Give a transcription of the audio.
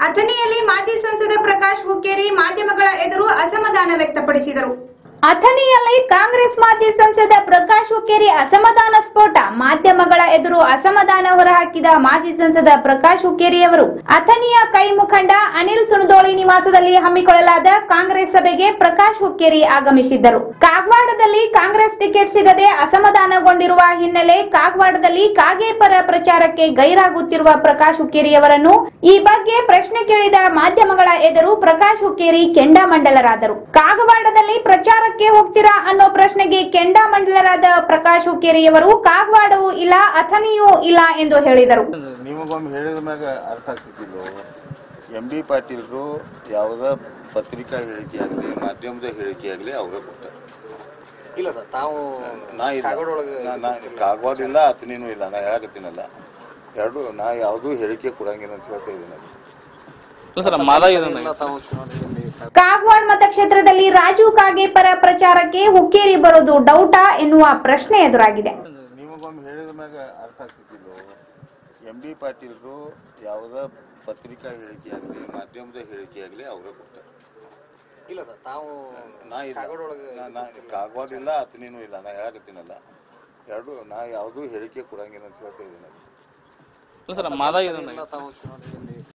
ಅಥಣಿಯಲ್ಲಿ ಮಾಜಿ ಸಂಸದ ಪ್ರಕಾಶ್ ಹುಕ್ಕೇರಿ ಮಾಧ್ಯಮಗಳ ಎದುರು ಅಸಮಾಧಾನ ವ್ಯಕ್ತಪಡಿಸಿದರು ಅಥಣಿಯಲ್ಲಿ ಕಾಂಗ್ರೆಸ್ ಮಾಜಿ ಸಂಸದ ಪ್ರಕಾಶ್ ಹುಕ್ಕೇರಿ ಅಸಮಾಧಾನ ಸ್ಫೋಟ ಮಾಧ್ಯಮಗಳ ಎದುರು ಅಸಮಾಧಾನ ಹೊರಹಾಕಿದ ಮಾಜಿ ಸಂಸದ ಪ್ರಕಾಶ್ ಹುಕ್ಕೇರಿ ಅವರು ಅಥಣಿಯ ಕೈ ಮುಖಂಡ ಅನಿಲ್ ಸುಣದೋಳಿ ನಿವಾಸದಲ್ಲಿ ಹಮ್ಮಿಕೊಳ್ಳಲಾದ ಕಾಂಗ್ರೆಸ್ ಸಭೆಗೆ ಪ್ರಕಾಶ್ ಹುಕ್ಕೇರಿ ಆಗಮಿಸಿದ್ದರು ಕಾಗವಾಡದಲ್ಲಿ ಕಾಂಗ್ರೆಸ್ ಟಿಕೆಟ್ ಸಿಗದೆ ಅಸಮಾಧಾನಗೊಂಡಿರುವ ಹಿನ್ನೆಲೆ ಕಾಗವಾಡದಲ್ಲಿ ಕಾಗೆ ಪರ ಪ್ರಚಾರಕ್ಕೆ ಗೈರಾಗುತ್ತಿರುವ ಪ್ರಕಾಶ್ ಹುಕ್ಕೇರಿ ಅವರನ್ನು ಈ ಬಗ್ಗೆ ಪ್ರಶ್ನೆ ಕೇಳಿದ ಮಾಧ್ಯಮಗಳ ಎದುರು ಪ್ರಕಾಶ್ ಹುಕ್ಕೇರಿ ಕೆಂಡಾಮಂಡಲರಾದರು ಕಾಗವಾಡದಲ್ಲಿ ಪ್ರಚಾರಕ್ಕೆ ಹೋಗ್ತೀರಾ ಅನ್ನೋ ಪ್ರಶ್ನೆಗೆ ಕೆಂಡಾಮಂಡಲರಾದ ಪ್ರಕಾಶ್ ಹುಕ್ಕೇರಿಯವರು ಕಾಗವಾಡವೂ ಇಲ್ಲ ಅಥಣಿಯೂ ಇಲ್ಲ ಎಂದು ಹೇಳಿದರು ನಿಮಗೊಮ್ಮೆ ಹೇಳಿದ ಮ್ಯಾಗ ಅರ್ಥ ಆಗ್ತಿದ್ದಿಲ್ಲ ಎಂ ಬಿ ಪಾಟೀಲ್ರು ಯಾವುದ ಪತ್ರಿಕಾ ಹೇಳಿಕೆ ಆಗಲಿ ಮಾಧ್ಯಮದ ಹೇಳಿಕೆ ಆಗಲಿ ಅವರೇ ಕೊಟ್ಟ ಇಲ್ಲ ಸರ್ ತಾವು ನಾ ಇಲ್ಲ ಕಾಗಡೊಳಗೆ ನಾ- ನಾ ಕಾಗವಾಡ ಇಲ್ಲ ಅತನಿನೂ ಇಲ್ಲ ನಾ ಹೇಳಕತ್ತೀನಲ್ಲ ಎರಡು ನಾ ಯಾವುದೂ ಹೇಳಿಕೆ ಕೊಡಂಗಿಲ್ಲ ಅಂತ ಹೇಳ್ತಾ ಇದ್ದೀನಿ ಇಲ್ಲ ಸರ್ ಮಾದ ಇದನ್ನ ಎಲ್ಲ ತಾವು ಚುನಾವಣೆಯಲ್ಲಿ ಕಾಗವಾಡ ಮತಕ್ಷೇತ್ರದಲ್ಲಿ ರಾಜು ಕಾಗೆ ಪರ ಪ್ರಚಾರಕ್ಕೆ ಹುಕ್ಕೇರಿ ಬರೋದು ಡೌಟಾ ಎನ್ನುವ ಪ್ರಶ್ನೆ ಎದುರಾಗಿದೆ ನಿಮಗೊಮ್ಮೆ ಹೇಳಿದ ಮ್ಯಾಗ ಅರ್ಥ ಆಗ್ತಿದ್ದಿಲ್ಲ ಎಂ ಬಿ ಪಾಟೀಲ್ರು ಯಾವುದ ಪತ್ರಿಕಾ ಹೇಳಿಕೆ ಆಗಲಿ ಮಾಧ್ಯಮದ ಹೇಳಿಕೆ ಆಗಲಿ ಅವರೇ ಕೊಟ್ಟ ಇಲ್ಲ ಸರ್ ತಾವು ನಾ ಇಲ್ಲ ಕಾಗಡೊಳಗೆ ನಾ- ನಾ ಕಾಗವಾಡ ಇಲ್ಲ ಅತನಿನೂ ಇಲ್ಲ ನಾ ಹೇಳಕತ್ತೀನಲ್ಲ ಎರಡು ನಾ ಯಾವುದೂ ಹೇಳಿಕೆ ಕೊಡಂಗಿಲ್ಲ ಅಂತ ಹೇಳ್ತಾ ಇದ್ದೀನಿ ಇಲ್ಲ ಸರ್ ಮಾದ ಇದನ್ನ ಎಲ್ಲ ತಾವು ಚುನಾವಣೆಯಲ್ಲಿ